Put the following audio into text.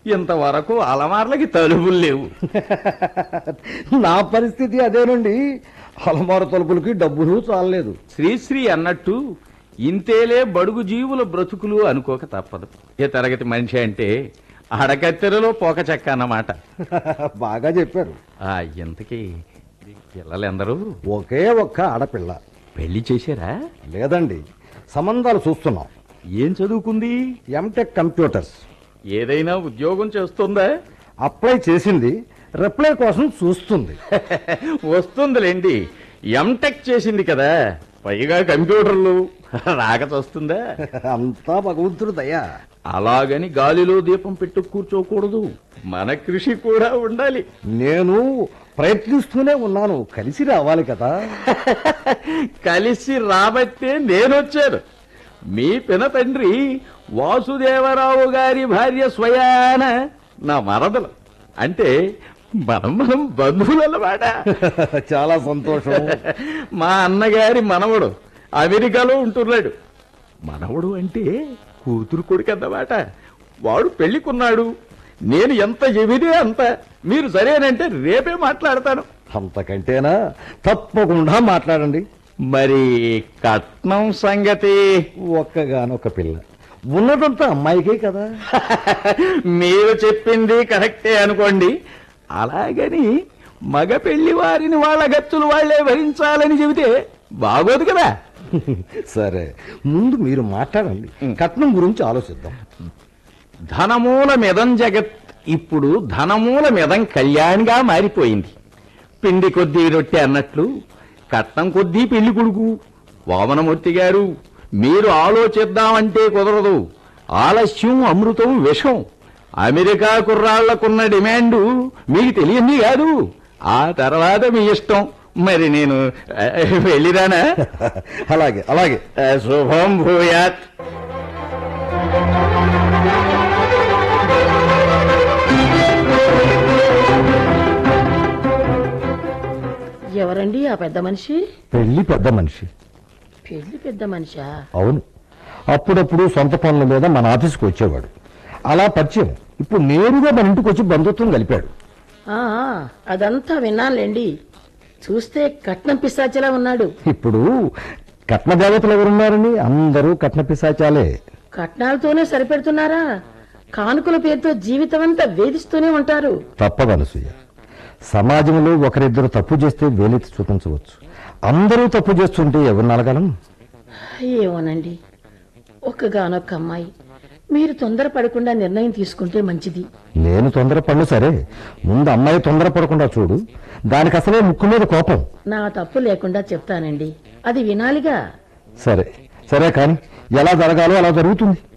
ఇంతవరకు అలమార్లకి తలుపులు లేవు నా పరిస్థితి అదేనండి అలమారు తలుపులకి డబ్బులు చాలలేదు శ్రీశ్రీ అన్నట్టు ఇంతేలే బడుగు జీవుల బ్రతుకులు అనుకోక తప్పదు ఏ తరగతి మనిషి అంటే అడకత్తెరలో పోక చెక్క అన్నమాట బాగా చెప్పారు ఆ ఇంతకీ పిల్లలెందరూ ఒకే ఒక్క ఆడపిల్ల పెళ్లి చేశారా లేదండి సంబంధాలు చూస్తున్నాం ఏం చదువుకుంది ఎంటెక్ కంప్యూటర్స్ ఏదైనా ఉద్యోగం చేస్తుందా అప్లై చేసింది రిప్లై కోసం చూస్తుంది వస్తుందిలేండి ఎంటెక్ చేసింది కదా పైగా కంప్యూటర్లు రాక వస్తుందా అంతా భగవంతుడు దయా అలాగని గాలిలో దీపం పెట్టు కూర్చోకూడదు మన కృషి కూడా ఉండాలి నేను ప్రయత్నిస్తూనే ఉన్నాను కలిసి రావాలి కదా కలిసి రాబట్టే నేనొచ్చాను మీ పిన తండ్రి వాసుదేవరావు గారి భార్య స్వయాన నా మరదలు అంటే మనం మనం బంధువులన్నమాట చాలా సంతోషం మా అన్నగారి మనవడు అమెరికాలో ఉంటున్నాడు మనవడు అంటే కూతురు కొడుకు అన్నమాట వాడు పెళ్లికున్నాడు నేను ఎంత చెబితే అంత మీరు సరేనంటే రేపే మాట్లాడతాను అంతకంటేనా తప్పకుండా మాట్లాడండి మరి కట్నం సంగతి ఒక్కగానొక్క పిల్ల ఉన్నదంతా అమ్మాయికే కదా మీరు చెప్పింది కరెక్టే అనుకోండి అలాగని మగ పెళ్లి వారిని వాళ్ళ గచ్చులు వాళ్లే భరించాలని చెబితే బాగోదు కదా సరే ముందు మీరు మాట్లాడండి కట్నం గురించి ఆలోచిద్దాం ధనమూల మిదం జగత్ ఇప్పుడు ధనమూల మిదం కళ్యాణ్గా మారిపోయింది పిండి కొద్దీ రొట్టె అన్నట్లు కట్నం కొద్దీ పెళ్లి కొడుకు వామనమూర్తి గారు మీరు ఆలోచిద్దామంటే కుదరదు ఆలస్యం అమృతం విషం అమెరికా కుర్రాళ్లకున్న డిమాండు మీకు తెలియంది కాదు ఆ తర్వాత మీ ఇష్టం మరి నేను ఆ, వెళ్ళిరానా అలాగే అలాగే ఆ, శుభం భూయాత్ ఎవరండి ఆ పెద్ద మనిషి పెళ్లి పెద్ద మనిషి పెళ్లి పెద్ద మనిషా అవును అప్పుడప్పుడు సొంత పనుల మీద మన ఆఫీస్కి వచ్చేవాడు అలా పరిచయం ఇప్పుడు నేరుగా మన ఇంటికి వచ్చి బంధుత్వం కలిపాడు ఆ, ఆ, అదంతా విన్నానులేండి చూస్తే కట్నం పిశాచిలా ఉన్నాడు ఇప్పుడు కట్న దేవతలు ఎవరున్నారని అందరూ కట్న పిశాచాలే కట్నాలతోనే సరిపెడుతున్నారా కానుకల పేరుతో జీవితం అంతా వేధిస్తూనే ఉంటారు తప్పదనసూయ సమాజంలో ఒకరిద్దరు తప్పు చేస్తే వేలెత్తి చూపించవచ్చు అందరూ తప్పు చేస్తుంటే ఎవరు నలగలం ఏమోనండి ఒక్కగానొక్క అమ్మాయి మీరు తొందరపడకుండా నిర్ణయం తీసుకుంటే మంచిది నేను తొందరపడను సరే ముందు అమ్మాయి తొందరపడకుండా చూడు దానికి అసలే ముక్కు మీద కోపం నా తప్పు లేకుండా చెప్తానండి అది వినాలిగా సరే సరే కానీ ఎలా జరగాలో అలా జరుగుతుంది